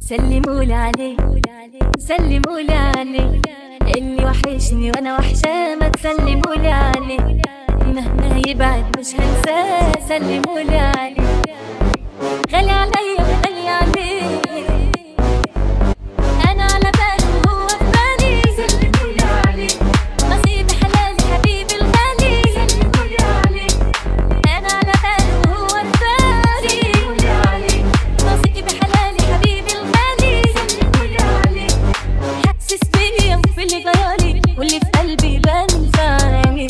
سلموا لي عليه سلموا لي عليه اللي وحشني وانا وحشاه ما تسلموا لي عليه مهما يبعد مش هنساه سلموا لي عليه غالي عليا وغالي عليه انا على بالي وهو في بالي سلموا لي عليه نصيب حلالي حبيبي الغالي سلموا لي عليه انا على بالي وهو في بالي سلموا لي عليه نصيب حلالي حبيبي الغالي سلموا لي عليه حاسس بيا في اللي جرالي واللي في قلبي بنفعني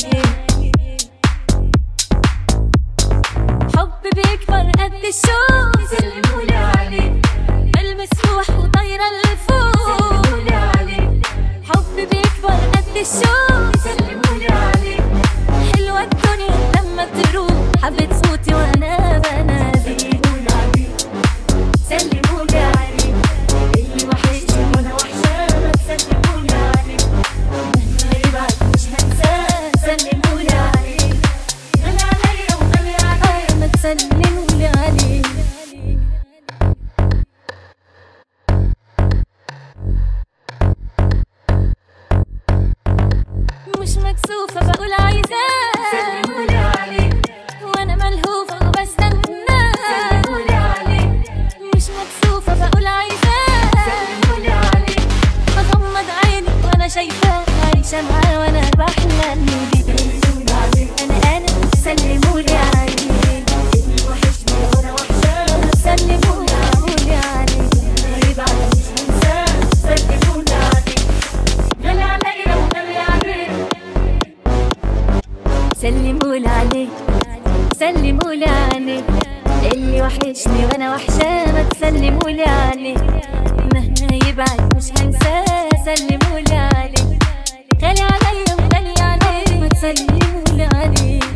حب بيكبر قد الشوق سلموا لي عليه المسروح وطايرة لفوق سلموا لي عليه حب بيكبر قد الشوق سلموا لي عليه حلوة الدنيا لما تروح حبيت صوتي وانا بنادي سلموا لي عليه اللي وحشني وانا وحشاه ما تسلموا لي عليه مهما يبعد مش هنساه سلموا لي عليه غالي عليا وغالي عليه ما تسلموا لي عليه مش مكسوفة بقول عايزاه سلموا لي عليه وانا ملهوفة وبستناه سلموا لي عليه مش مكسوفة بقول عايزاه سلموا لي عليه بغمض عيني وانا شايفاه عايشة معاه وانا بحلم بيه انا انا سلموا لي عليه وحشني وانا وحشاه سلموا لي عليه يبعد مش هنساه سلموا لي عليه غالي عليا وغالي عليه سلموا لي عليه سلموا لي عليه اللي وحشني وانا وحشاه ما تسلموا لي عليه مهما يبعد مش هنساه سلموا لي عليه غالي عليا وغالي عليه ما تسلموا لي عليه